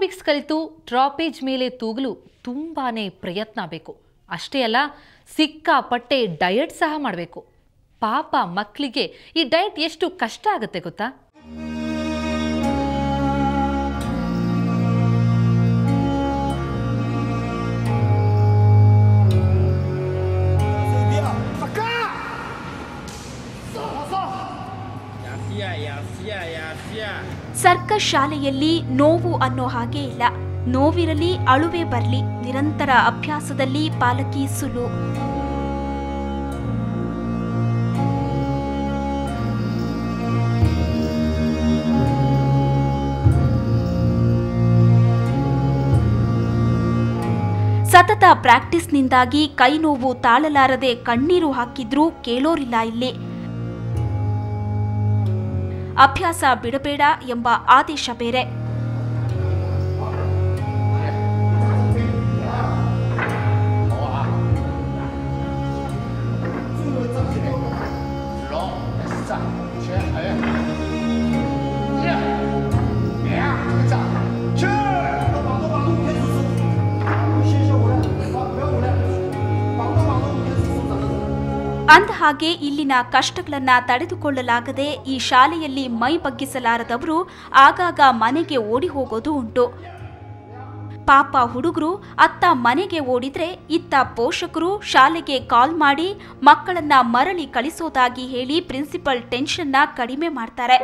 aerobics ಕಲಿತು ಡ್ರಾಪೇಜ್ ಮೇಲೆ ತೂಗಲು ತುಂಬಾನೇ ಪ್ರಯತ್ನ ಬೇಕು ಅಷ್ಟೇ ಅಲ್ಲ ಸಿಕ್ಕಾಪಟ್ಟೆ ಡಯಟ್ ಸಹ ಮಾಡಬೇಕು ಪಾಪ ಮಕ್ಕಳಿಗೆ ಈ ಡಯಟ್ ಎಷ್ಟು ಕಷ್ಟ ಆಗುತ್ತೆ ಗೊತ್ತಾ ಸರ್ಕಸ್ ಶಾಲೆಯಲ್ಲಿ ನೋವು ಅನ್ನೋ ಹಾಗೆ ಇಲ್ಲ ನೋವಿರಲಿ ಅಳುವೆ ಬರಲಿ ನಿರಂತರ ಅಭ್ಯಾಸದಲ್ಲಿ ಪಾಲಕಿ ಸುಲು ಸತತ ಪ್ರಾಕ್ಟೀಸ್ನಿಂದಾಗಿ ಕೈ ನೋವು ತಾಳಲಾರದೆ ಕಣ್ಣೀರು ಹಾಕಿದ್ರೂ ಕೇಳೋರಿಲ್ಲ ಇಲ್ಲಿ ಅಭ್ಯಾಸ ಬಿಡಬೇಡ ಎಂಬ ಆದೇಶ ಬೇರೆ ಅಂದಹಾಗೆ ಇಲ್ಲಿನ ಕಷ್ಟಗಳನ್ನ ತಡೆದುಕೊಳ್ಳಲಾಗದೆ ಈ ಶಾಲೆಯಲ್ಲಿ ಮೈ ಬಗ್ಗಿಸಲಾರದವರು ಆಗಾಗ ಮನೆಗೆ ಓಡಿ ಹೋಗೋದು ಉಂಟು ಪಾಪ ಹುಡುಗರು ಅತ್ತ ಮನೆಗೆ ಓಡಿದ್ರೆ ಇತ್ತ ಪೋಷಕರು ಶಾಲೆಗೆ ಕಾಲ್ ಮಾಡಿ ಮಕ್ಕಳನ್ನ ಮರಳಿ ಕಳಿಸೋದಾಗಿ ಹೇಳಿ ಪ್ರಿನ್ಸಿಪಲ್ ಟೆನ್ಷನ್ನ ಕಡಿಮೆ ಮಾಡ್ತಾರೆ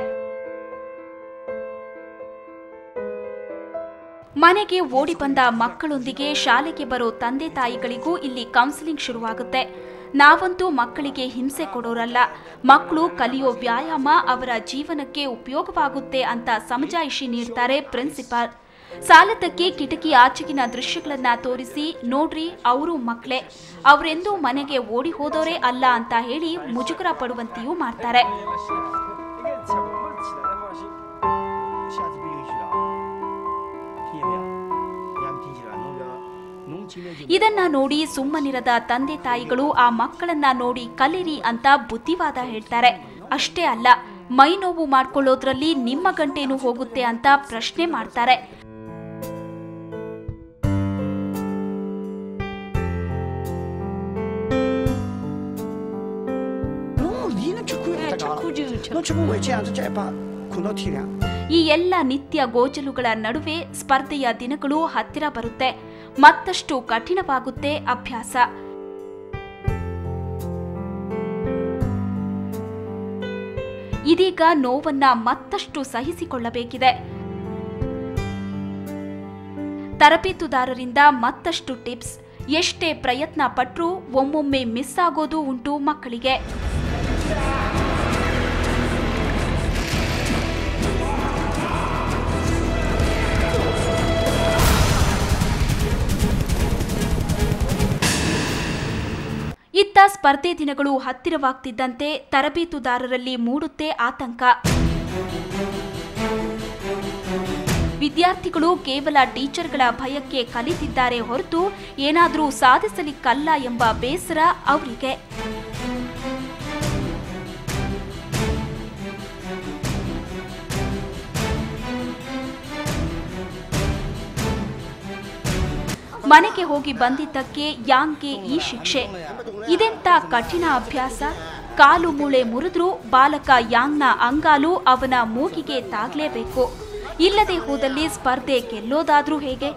ಮನೆಗೆ ಓಡಿ ಬಂದ ಮಕ್ಕಳೊಂದಿಗೆ ಶಾಲೆಗೆ ಬರೋ ತಂದೆ ತಾಯಿಗಳಿಗೂ ಇಲ್ಲಿ ಕೌನ್ಸಿಲಿಂಗ್ ಶುರುವಾಗುತ್ತೆ ನಾವಂತೂ ಮಕ್ಕಳಿಗೆ ಹಿಂಸೆ ಕೊಡೋರಲ್ಲ ಮಕ್ಕಳು ಕಲಿಯೋ ವ್ಯಾಯಾಮ ಅವರ ಜೀವನಕ್ಕೆ ಉಪಯೋಗವಾಗುತ್ತೆ ಅಂತ ಸಮಜಾಯಿಷಿ ನೀಡ್ತಾರೆ ಪ್ರಿನ್ಸಿಪಾಲ್ ಸಾಲದಕ್ಕೆ ಕಿಟಕಿ ಆಚೆಗಿನ ದೃಶ್ಯಗಳನ್ನ ತೋರಿಸಿ ನೋಡ್ರಿ ಅವರು ಮಕ್ಕಳೇ ಅವರೆಂದೂ ಮನೆಗೆ ಓಡಿ ಹೋದೋರೇ ಅಲ್ಲ ಅಂತ ಹೇಳಿ ಮುಜುಗರ ಪಡುವಂತೆಯೂ ಮಾಡ್ತಾರೆ 那个小宝宝起来的放心，下次不允许了啊，听见没有？你还没听起来，弄个弄起来就。 ಇದನ್ನ ನೋಡಿ ಸುಮ್ಮನಿರದ ತಂದೆ ತಾಯಿಗಳು ಆ ಮಕ್ಕಳನ್ನ ನೋಡಿ ಕಲಿರಿ ಅಂತ ಬುದ್ಧಿವಾದ ಹೇಳ್ತಾರೆ ಅಷ್ಟೇ ಅಲ್ಲ ಮೈ ನೋವು ಮಾಡ್ಕೊಳ್ಳೋದ್ರಲ್ಲಿ ನಿಮ್ಮ ಗಂಟೇನು ಹೋಗುತ್ತೆ ಅಂತ ಪ್ರಶ್ನೆ ಮಾಡ್ತಾರೆ 哦，你那吃苦太高了，那吃不回去啊，这这把困到体凉。 ಈ ಎಲ್ಲ ನಿತ್ಯ ಗೋಜಲುಗಳ ನಡುವೆ ಸ್ಪರ್ಧೆಯ ದಿನಗಳು ಹತ್ತಿರ ಬರುತ್ತೆ ಮತ್ತಷ್ಟು ಕಠಿಣವಾಗುತ್ತೆ ಅಭ್ಯಾಸ ಇದೀಗ ನೋವನ್ನ ಮತ್ತಷ್ಟು ಸಹಿಸಿಕೊಳ್ಳಬೇಕಿದೆ ತರಬೇತುದಾರರಿಂದ ಮತ್ತಷ್ಟು ಟಿಪ್ಸ್ ಎಷ್ಟೇ ಪ್ರಯತ್ನ ಪಟ್ರೂ ಒಮ್ಮೊಮ್ಮೆ ಮಿಸ್ ಆಗೋದು ಉಂಟು ಮಕ್ಕಳಿಗೆ ಇತ್ತ ಸ್ಪರ್ಧೆ ದಿನಗಳು ಹತ್ತಿರವಾಗ್ತಿದ್ದಂತೆ ತರಬೇತುದಾರರಲ್ಲಿ ಮೂಡುತ್ತೆ ಆತಂಕ ವಿದ್ಯಾರ್ಥಿಗಳು ಕೇವಲ ಟೀಚರ್ಗಳ ಭಯಕ್ಕೆ ಕಲಿತಿದ್ದಾರೆ ಹೊರತು ಏನಾದರೂ ಸಾಧಿಸಲಿಕ್ಕಲ್ಲ ಎಂಬ ಬೇಸರ ಅವರಿಗೆ ಮನೆಗೆ ಹೋಗಿ ಬಂದಿದ್ದಕ್ಕೆ ಯಾಂಗ್ಗೆ ಈ ಶಿಕ್ಷೆ ಇದೆಂತ ಕಠಿಣ ಅಭ್ಯಾಸ ಕಾಲು ಮೂಳೆ ಮುರಿದ್ರೂ ಬಾಲಕ ಯಾಂಗ್ನ ಅಂಗಾಲು ಅವನ ಮೂಗಿಗೆ ತಾಗ್ಲೇಬೇಕು ಇಲ್ಲದೆ ಹೋದಲ್ಲಿ ಸ್ಪರ್ಧೆ ಗೆಲ್ಲೋದಾದ್ರೂ ಹೇಗೆ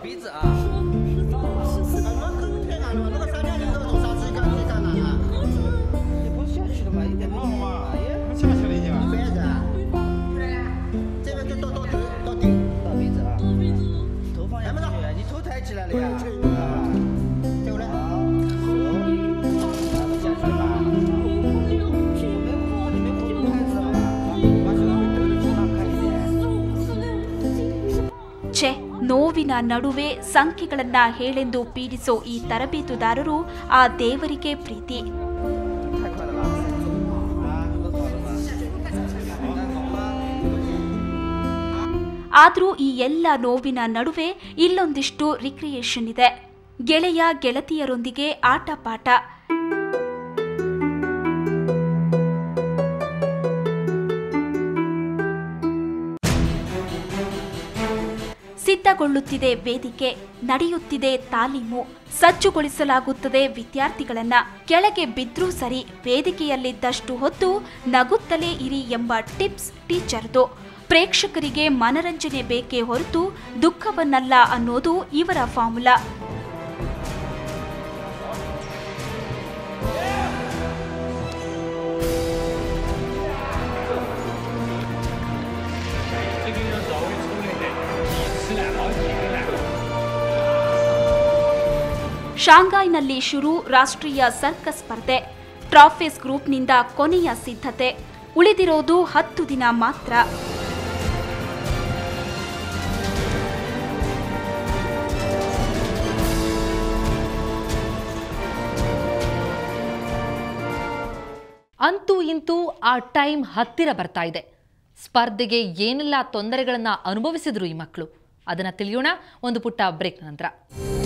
你不下去了吗？一点弄嘛，哎，下去了已经。飞着。这边就到到头到顶到鼻子啊。头放下去，你头抬起来了呀。对不对？好。下去吧。你没哭，你没哭就开始了。把手往头的地方看一点。 ಛೆ ನೋವಿನ ನಡುವೆ ಸಂಖ್ಯೆಗಳನ್ನ ಹೇಳೆಂದು ಪೀಡಿಸೋ ಈ ತರಬೇತುದಾರರು ಆ ದೇವರಿಗೆ ಪ್ರೀತಿ 太快了吧？啊，都好了吗？ ಆದ್ರೂ ಈ ಎಲ್ಲ ನೋವಿನ ನಡುವೆ ಇಲ್ಲೊಂದಿಷ್ಟು ರಿಕ್ರಿಯೇಷನ್ ಇದೆ ಗೆಳೆಯ ಗೆಳತಿಯರೊಂದಿಗೆ ಆಟ ಪಾಠ ಸಿದ್ಧ ಸಿದ್ಧಗೊಳ್ಳುತ್ತಿದೆ ವೇದಿಕೆ ನಡೆಯುತ್ತಿದೆ ತಾಲೀಮು ಸಜ್ಜುಗೊಳಿಸಲಾಗುತ್ತದೆ ವಿದ್ಯಾರ್ಥಿಗಳನ್ನ ಕೆಳಗೆ ಬಿದ್ರೂ ಸರಿ ವೇದಿಕೆಯಲ್ಲಿದ್ದಷ್ಟು ಹೊತ್ತು ನಗುತ್ತಲೇ ಇರಿ ಎಂಬ ಟಿಪ್ಸ್ ಟೀಚರ್ದು ಪ್ರೇಕ್ಷಕರಿಗೆ ಮನರಂಜನೆ ಬೇಕೇ ಹೊರತು ದುಃಖವನ್ನಲ್ಲ ಅನ್ನೋದು ಇವರ ಫಾರ್ಮುಲಾ ಶಾಂಘೈನಲ್ಲಿ ಶುರು ರಾಷ್ಟ್ರೀಯ ಸರ್ಕಸ್ ಸ್ಪರ್ಧೆ ಟ್ರಾಫಿಸ್ ಗ್ರೂಪ್ನಿಂದ ಕೊನೆಯ ಸಿದ್ಧತೆ ಉಳಿದಿರೋದು ಹತ್ತು ದಿನ ಮಾತ್ರ ಅಂತೂ ಇಂತೂ ಆ ಟೈಮ್ ಹತ್ತಿರ ಬರ್ತಾ ಇದೆ ಸ್ಪರ್ಧೆಗೆ ಏನೆಲ್ಲ ತೊಂದರೆಗಳನ್ನ ಅನುಭವಿಸಿದ್ರು ಈ ಮಕ್ಕಳು ಅದನ್ನ ತಿಳಿಯೋಣ ಒಂದು ಪುಟ್ಟ ಬ್ರೇಕ್ ನಂತರ